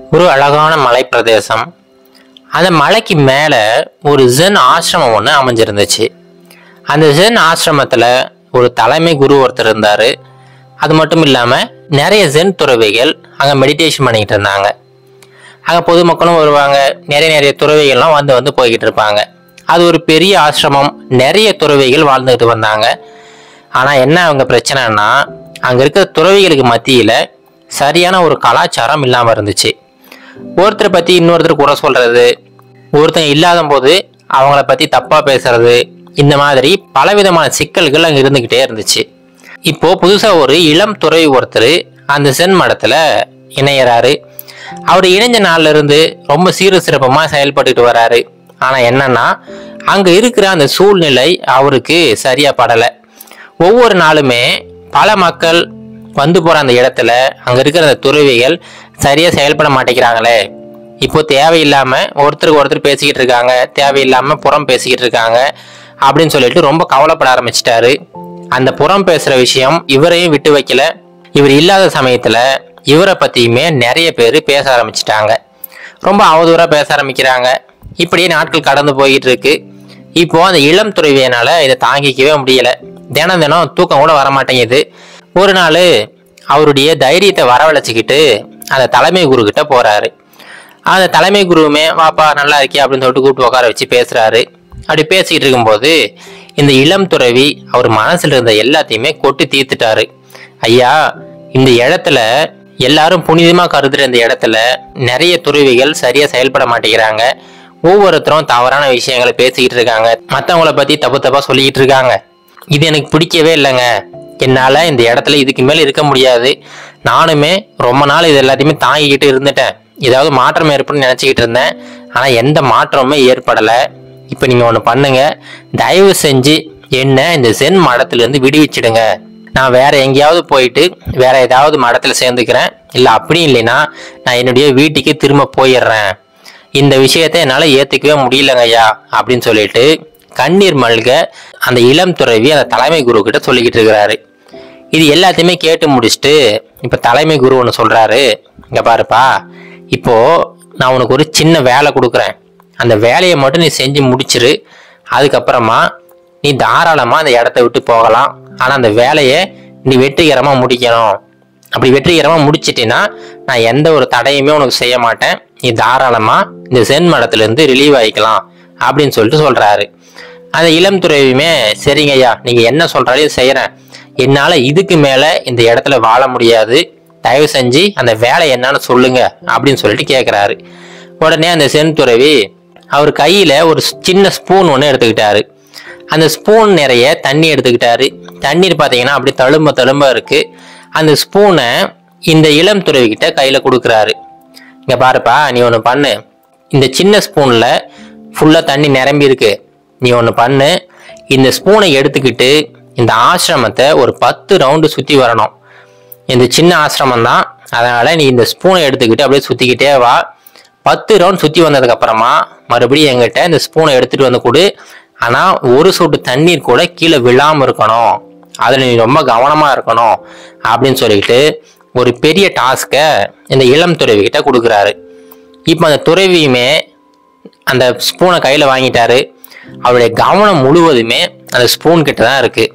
ஒரு அழகான மலை பிரதேசம் அந்த மலைக்கு மேலே ஒரு ஜென் ஆசிரமம் ஒன்று அமைஞ்சிருந்துச்சு அந்த ஜென் ஆசிரமத்தில் ஒரு தலைமை குரு ஒருத்தர் இருந்தார் அது மட்டும் இல்லாமல் நிறைய ஜென் துறவிகள் அங்கே மெடிடேஷன் பண்ணிக்கிட்டு இருந்தாங்க அங்கே பொதுமக்களும் வருவாங்க நிறைய நிறைய துறவிகள்லாம் வந்து வந்து போய்கிட்டு இருப்பாங்க அது ஒரு பெரிய ஆசிரமம் நிறைய துறவிகள் வாழ்ந்துக்கிட்டு வந்தாங்க ஆனால் என்ன அவங்க பிரச்சனைன்னா அங்கே இருக்கிற துறவிகளுக்கு மத்தியில் சரியான ஒரு கலாச்சாரம் இல்லாமல் இருந்துச்சு ஒருத்தரை பற்றி இன்னொருத்தர் குறை சொல்கிறது ஒருத்தங்க இல்லாத போது அவங்கள பற்றி தப்பாக பேசுறது இந்த மாதிரி பலவிதமான சிக்கல்கள் அங்கே இருந்துக்கிட்டே இருந்துச்சு இப்போ புதுசாக ஒரு இளம் துறவி ஒருத்தர் அந்த சென் மடத்தில் இணையறாரு அவர் இணைஞ்ச நாள்ல இருந்து ரொம்ப சீர சிறப்பமாக செயல்பட்டுட்டு வராரு ஆனால் என்னன்னா அங்கே இருக்கிற அந்த சூழ்நிலை அவருக்கு சரியா படலை ஒவ்வொரு நாளுமே பல மக்கள் வந்து போகிற அந்த இடத்துல அங்கே இருக்கிற அந்த துறவிகள் சரியாக செயல்பட மாட்டேங்கிறாங்களே இப்போ தேவையில்லாமல் ஒருத்தருக்கு ஒருத்தர் பேசிக்கிட்டு இருக்காங்க தேவையில்லாமல் புறம் பேசிக்கிட்டு இருக்காங்க அப்படின்னு சொல்லிட்டு ரொம்ப கவலைப்பட ஆரம்பிச்சிட்டாரு அந்த புறம் பேசுகிற விஷயம் இவரையும் விட்டு வைக்கல இவர் இல்லாத சமயத்தில் இவரை பற்றியுமே நிறைய பேர் பேச ஆரம்பிச்சிட்டாங்க ரொம்ப அவதூறாக பேச ஆரம்பிக்கிறாங்க இப்படியே நாட்கள் கடந்து போயிட்டு இருக்கு இப்போ அந்த இளம் துறவியனால இதை தாங்கிக்கவே முடியல தினம் தினம் தூக்கம் கூட வர மாட்டேங்குது ஒரு நாள் அவருடைய தைரியத்தை வரவழைச்சிக்கிட்டு அந்த தலைமை குரு கிட்ட போறாரு அந்த தலைமை குருவுமே வாப்பா நல்லா இருக்கியா அப்படின்னு சொல்லிட்டு கூப்பிட்டு உட்கார வச்சு பேசுறாரு அப்படி பேசிக்கிட்டு இருக்கும்போது இந்த இளம் துறவி அவர் மனசுல இருந்த எல்லாத்தையுமே கொட்டி தீர்த்துட்டாரு ஐயா இந்த இடத்துல எல்லாரும் புனிதமா கருதுற இந்த இடத்துல நிறைய துறவிகள் சரியா செயல்பட மாட்டேங்கிறாங்க ஒவ்வொருத்தரும் தவறான விஷயங்களை பேசிக்கிட்டு இருக்காங்க மற்றவங்கள பத்தி தப்பு தப்பா சொல்லிக்கிட்டு இருக்காங்க இது எனக்கு பிடிக்கவே இல்லைங்க என்னால இந்த இடத்துல இதுக்கு மேல இருக்க முடியாது நானுமே ரொம்ப நாள் இது எல்லாத்தையுமே தாங்கிக்கிட்டு இருந்துட்டேன் ஏதாவது மாற்றம் ஏற்படும் நினச்சிக்கிட்டு இருந்தேன் ஆனால் எந்த மாற்றமுமே ஏற்படலை இப்போ நீங்கள் ஒன்று பண்ணுங்க தயவு செஞ்சு என்ன இந்த சென் மடத்துலேருந்து விடுவிச்சிடுங்க நான் வேற எங்கேயாவது போயிட்டு வேற ஏதாவது மடத்தில் சேர்ந்துக்கிறேன் இல்லை அப்படி இல்லைன்னா நான் என்னுடைய வீட்டுக்கு திரும்ப போயிடுறேன் இந்த விஷயத்தை என்னால் ஏற்றுக்கவே முடியலங்க ஐயா அப்படின்னு சொல்லிட்டு கண்ணீர் மல்க அந்த இளம் துறவி அந்த தலைமை குரு கிட்ட சொல்லிக்கிட்டு இருக்கிறாரு இது எல்லாத்தையுமே கேட்டு முடிச்சுட்டு இப்போ தலைமை குரு ஒன்று சொல்கிறாரு இங்கே பாருப்பா இப்போ நான் உனக்கு ஒரு சின்ன வேலை கொடுக்குறேன் அந்த வேலையை மட்டும் நீ செஞ்சு முடிச்சிரு அதுக்கப்புறமா நீ தாராளமாக அந்த இடத்த விட்டு போகலாம் ஆனால் அந்த வேலையை நீ வெற்றிகரமாக முடிக்கணும் அப்படி வெற்றிகரமாக முடிச்சிட்டீன்னா நான் எந்த ஒரு தடையுமே உனக்கு செய்ய மாட்டேன் நீ தாராளமாக இந்த சென் மடத்துலேருந்து ரிலீவ் ஆகிக்கலாம் அப்படின்னு சொல்லிட்டு சொல்கிறாரு அந்த இளம் துறவியுமே சரிங்க ஐயா நீங்கள் என்ன சொல்கிறாலும் செய்கிறேன் என்னால் இதுக்கு மேலே இந்த இடத்துல வாழ முடியாது தயவு செஞ்சு அந்த வேலை என்னன்னு சொல்லுங்க அப்படின்னு சொல்லிட்டு கேட்குறாரு உடனே அந்த சென் துறவி அவர் கையில் ஒரு சின்ன ஸ்பூன் ஒன்று எடுத்துக்கிட்டாரு அந்த ஸ்பூன் நிறைய தண்ணி எடுத்துக்கிட்டாரு தண்ணீர் பார்த்தீங்கன்னா அப்படி தழும்ப தழும்ப இருக்கு அந்த ஸ்பூனை இந்த இளம் துறவிக்கிட்ட கையில் கொடுக்குறாரு இங்கே பாருப்பா நீ ஒன்று பண்ணு இந்த சின்ன ஸ்பூனில் ஃபுல்லாக தண்ணி நிரம்பி இருக்கு நீ ஒன்று பண்ணு இந்த ஸ்பூனை எடுத்துக்கிட்டு இந்த ஆசிரமத்தை ஒரு பத்து ரவுண்டு சுற்றி வரணும் இந்த சின்ன ஆசிரமம் தான் அதனால் நீ இந்த ஸ்பூனை எடுத்துக்கிட்டு அப்படியே சுற்றிக்கிட்டே வா பத்து ரவுண்ட் சுற்றி வந்ததுக்கப்புறமா மறுபடியும் எங்கிட்ட இந்த ஸ்பூனை எடுத்துகிட்டு வந்து கொடு ஆனால் ஒரு சொட்டு தண்ணீர் கூட கீழே விழாமல் இருக்கணும் அதில் நீ ரொம்ப கவனமாக இருக்கணும் அப்படின்னு சொல்லிட்டு ஒரு பெரிய டாஸ்க்கை இந்த இளம் துறவிக்கிட்ட கொடுக்குறாரு இப்போ அந்த துறவியுமே அந்த ஸ்பூனை கையில் வாங்கிட்டாரு அவருடைய கவனம் முழுவதுமே அந்த ஸ்பூன் கிட்ட தான் இருக்குது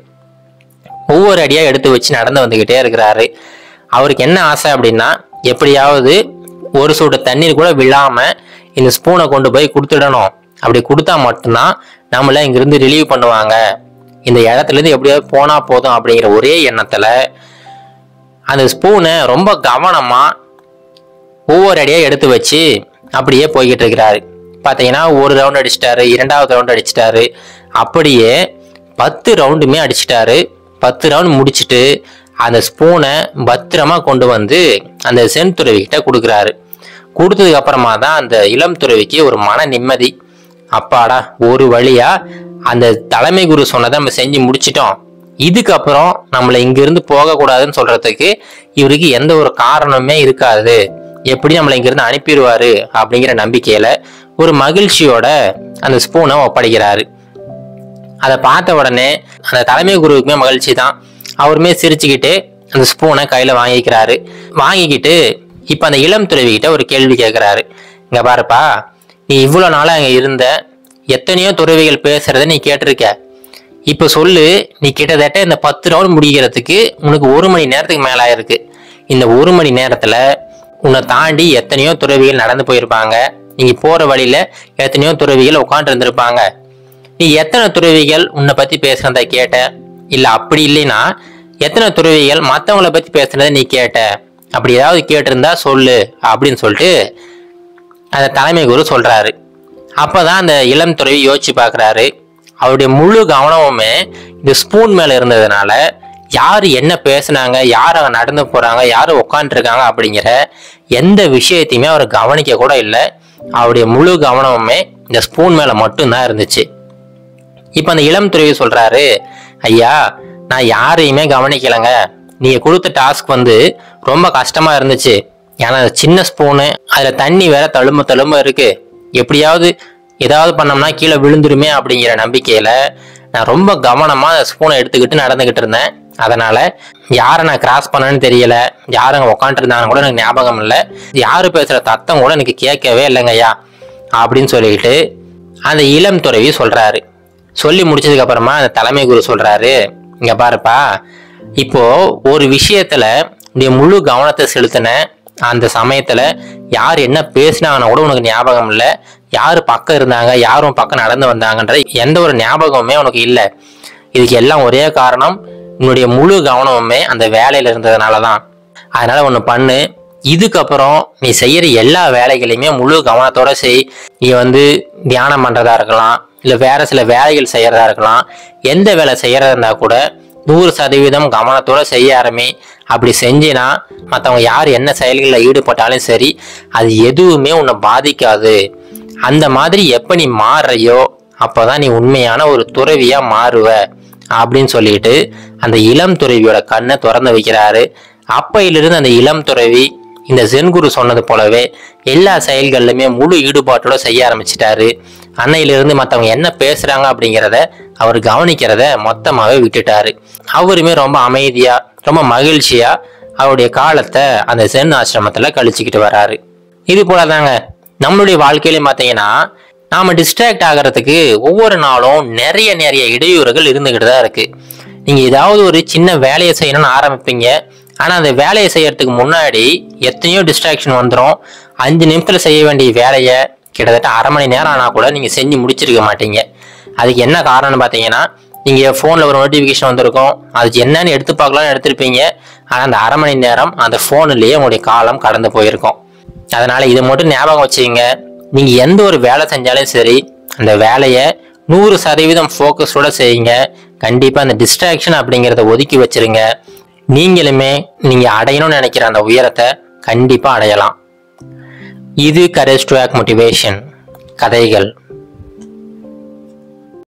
ஒவ்வொரு அடியாக எடுத்து வச்சு நடந்து வந்துக்கிட்டே இருக்கிறாரு அவருக்கு என்ன ஆசை அப்படின்னா எப்படியாவது ஒரு சொட்டு தண்ணீர் கூட விழாமல் இந்த ஸ்பூனை கொண்டு போய் கொடுத்துடணும் அப்படி கொடுத்தா மட்டும்தான் நம்மளை இங்கிருந்து ரிலீவ் பண்ணுவாங்க இந்த இடத்துலேருந்து எப்படியாவது போனால் போதும் அப்படிங்கிற ஒரே எண்ணத்தில் அந்த ஸ்பூனை ரொம்ப கவனமாக ஒவ்வொரு அடியாக எடுத்து வச்சு அப்படியே போய்கிட்டு இருக்கிறாரு பார்த்தீங்கன்னா ஒரு ரவுண்ட் அடிச்சிட்டாரு இரண்டாவது ரவுண்ட் அடிச்சிட்டாரு அப்படியே பத்து ரவுண்டுமே அடிச்சிட்டாரு பத்து ரவுண்ட் முடிச்சுட்டு அந்த ஸ்பூனை பத்திரமா கொண்டு வந்து அந்த சென் துறவிக்கிட்ட கொடுக்குறாரு கொடுத்ததுக்கு அப்புறமா தான் அந்த இளம் துறவிக்கு ஒரு மன நிம்மதி அப்பாடா ஒரு வழியா அந்த தலைமை குரு சொன்னதை நம்ம செஞ்சு முடிச்சிட்டோம் இதுக்கப்புறம் நம்மளை இங்கிருந்து போகக்கூடாதுன்னு சொல்றதுக்கு இவருக்கு எந்த ஒரு காரணமே இருக்காது எப்படி நம்மளை இங்கிருந்து அனுப்பிடுவாரு அப்படிங்கிற நம்பிக்கையில ஒரு மகிழ்ச்சியோட அந்த ஸ்பூனை ஒப்படைக்கிறாரு அதை பார்த்த உடனே அந்த தலைமை குருவுக்குமே மகிழ்ச்சி தான் அவருமே சிரிச்சுக்கிட்டு அந்த ஸ்பூனை கையில் வாங்கிக்கிறாரு வாங்கிக்கிட்டு இப்போ அந்த இளம் துறவி கிட்ட ஒரு கேள்வி கேட்குறாரு இங்க பாருப்பா நீ இவ்வளோ நாளாக அங்கே இருந்த எத்தனையோ துறவிகள் பேசுறத நீ கேட்டிருக்க இப்போ சொல்லு நீ கிட்டத்தட்ட இந்த பத்து ரவுண்ட் முடிக்கிறதுக்கு உனக்கு ஒரு மணி நேரத்துக்கு மேல ஆயிருக்கு இந்த ஒரு மணி நேரத்துல உன்னை தாண்டி எத்தனையோ துறவிகள் நடந்து போயிருப்பாங்க நீங்க போற வழியில எத்தனையோ துறவிகள் உட்காந்து இருந்திருப்பாங்க நீ எத்தனை துறவிகள் உன்னை பத்தி பேசுனதை கேட்ட இல்ல அப்படி இல்லைன்னா எத்தனை துறவிகள் மற்றவங்கள பத்தி பேசுனதை நீ கேட்ட அப்படி ஏதாவது கேட்டிருந்தா சொல்லு அப்படின்னு சொல்லிட்டு அந்த தலைமை குரு சொல்றாரு அப்பதான் அந்த இளம் துறவி யோசிச்சு பார்க்கறாரு அவருடைய முழு கவனமுமே இந்த ஸ்பூன் மேல இருந்ததுனால யார் என்ன பேசுனாங்க யார் அங்கே நடந்து போறாங்க யார் உட்காந்துருக்காங்க அப்படிங்கிற எந்த விஷயத்தையுமே அவர் கவனிக்க கூட இல்லை அவருடைய முழு கவனமுமே இந்த ஸ்பூன் மேல மட்டும்தான் இருந்துச்சு இப்போ அந்த இளம் துறவி சொல்றாரு ஐயா நான் யாரையுமே கவனிக்கலைங்க நீங்க கொடுத்த டாஸ்க் வந்து ரொம்ப கஷ்டமா இருந்துச்சு ஏன்னா அது சின்ன ஸ்பூனு அதுல தண்ணி வேற தழும்ப தழும்ப இருக்கு எப்படியாவது ஏதாவது பண்ணோம்னா கீழே விழுந்துருமே அப்படிங்கிற நம்பிக்கையில நான் ரொம்ப கவனமா அந்த ஸ்பூனை எடுத்துக்கிட்டு நடந்துகிட்டு இருந்தேன் அதனால யாரை நான் கிராஸ் பண்ணேன்னு தெரியல யார் அங்கே உட்காந்துருந்தாங்கன்னு கூட எனக்கு ஞாபகம் இல்லை யாரு பேசுற தத்தம் கூட எனக்கு கேட்கவே இல்லைங்க ஐயா அப்படின்னு சொல்லிட்டு அந்த இளம் துறவி சொல்றாரு சொல்லி முடிச்சதுக்கு அப்புறமா அந்த தலைமை குரு சொல்றாரு இங்க பாருப்பா இப்போ ஒரு விஷயத்துல நீ முழு கவனத்தை செலுத்தின அந்த சமயத்துல யார் என்ன பேசினாங்கன்னா கூட உனக்கு ஞாபகம் இல்லை யார் பக்கம் இருந்தாங்க யாரும் பக்கம் நடந்து வந்தாங்கன்ற எந்த ஒரு ஞாபகமுமே உனக்கு இல்லை இதுக்கு எல்லாம் ஒரே காரணம் உன்னுடைய முழு கவனமுமே அந்த வேலையில இருந்ததுனால தான் அதனால ஒன்று பண்ணு இதுக்கப்புறம் நீ செய்யற எல்லா வேலைகளையுமே முழு கவனத்தோட செய் நீ வந்து தியானம் பண்றதா இருக்கலாம் இல்லை வேற சில வேலைகள் செய்யறதா இருக்கலாம் எந்த வேலை செய்யறதா இருந்தா கூட நூறு சதவீதம் கவனத்தோட செய்ய ஆரம்பி அப்படி செஞ்சினா மற்றவங்க யார் என்ன செயல்களில் ஈடுபட்டாலும் சரி அது எதுவுமே உன்னை பாதிக்காது அந்த மாதிரி எப்போ நீ மாறுறையோ அப்போதான் நீ உண்மையான ஒரு துறவியா மாறுவ அப்படின்னு சொல்லிட்டு அந்த இளம் துறவியோட கண்ணை திறந்து வைக்கிறாரு அப்பையிலிருந்து அந்த இளம் துறவி இந்த ஜென்குரு சொன்னது போலவே எல்லா செயல்கள்லையுமே முழு ஈடுபாட்டோட செய்ய ஆரம்பிச்சிட்டாரு அன்னையிலிருந்து மற்றவங்க என்ன பேசுறாங்க அப்படிங்கிறத அவர் கவனிக்கிறத மொத்தமாகவே விட்டுட்டாரு அவருமே ரொம்ப அமைதியா ரொம்ப மகிழ்ச்சியா அவருடைய காலத்தை அந்த ஜென் ஆசிரமத்துல கழிச்சுக்கிட்டு வராரு இது போல தாங்க நம்மளுடைய வாழ்க்கையிலையும் பார்த்தீங்கன்னா நாம டிஸ்ட்ராக்ட் ஆகிறதுக்கு ஒவ்வொரு நாளும் நிறைய நிறைய இடையூறுகள் இருந்துகிட்டு தான் இருக்கு நீங்க ஏதாவது ஒரு சின்ன வேலையை செய்யணும்னு ஆரம்பிப்பீங்க ஆனா அந்த வேலையை செய்யறதுக்கு முன்னாடி எத்தனையோ டிஸ்ட்ராக்ஷன் வந்துடும் அஞ்சு நிமிஷத்துல செய்ய வேண்டிய வேலையை கிட்டத்தட்ட அரை மணி நேரம் ஆனா கூட நீங்க செஞ்சு முடிச்சிருக்க மாட்டீங்க அதுக்கு என்ன காரணம்னு பார்த்தீங்கன்னா நீங்க ஃபோன்ல ஒரு நோட்டிஃபிகேஷன் வந்திருக்கும் அது என்னன்னு எடுத்து பார்க்கலாம்னு எடுத்திருப்பீங்க ஆனா அந்த அரை மணி நேரம் அந்த ஃபோன்லயே உங்களுடைய காலம் கடந்து போயிருக்கும் அதனால இதை மட்டும் ஞாபகம் வச்சுக்கங்க நீங்க எந்த ஒரு வேலை செஞ்சாலும் சரி அந்த வேலையை நூறு சதவீதம் ஃபோக்கஸோட செய்யுங்க கண்டிப்பா அந்த டிஸ்ட்ராக்ஷன் அப்படிங்கிறத ஒதுக்கி வச்சிருங்க நீங்களுமே நீங்க அடையணும்னு நினைக்கிற அந்த உயரத்தை கண்டிப்பா அடையலாம் இது கரேஜ் டு ஆக் மோட்டிவேஷன் கதைகள்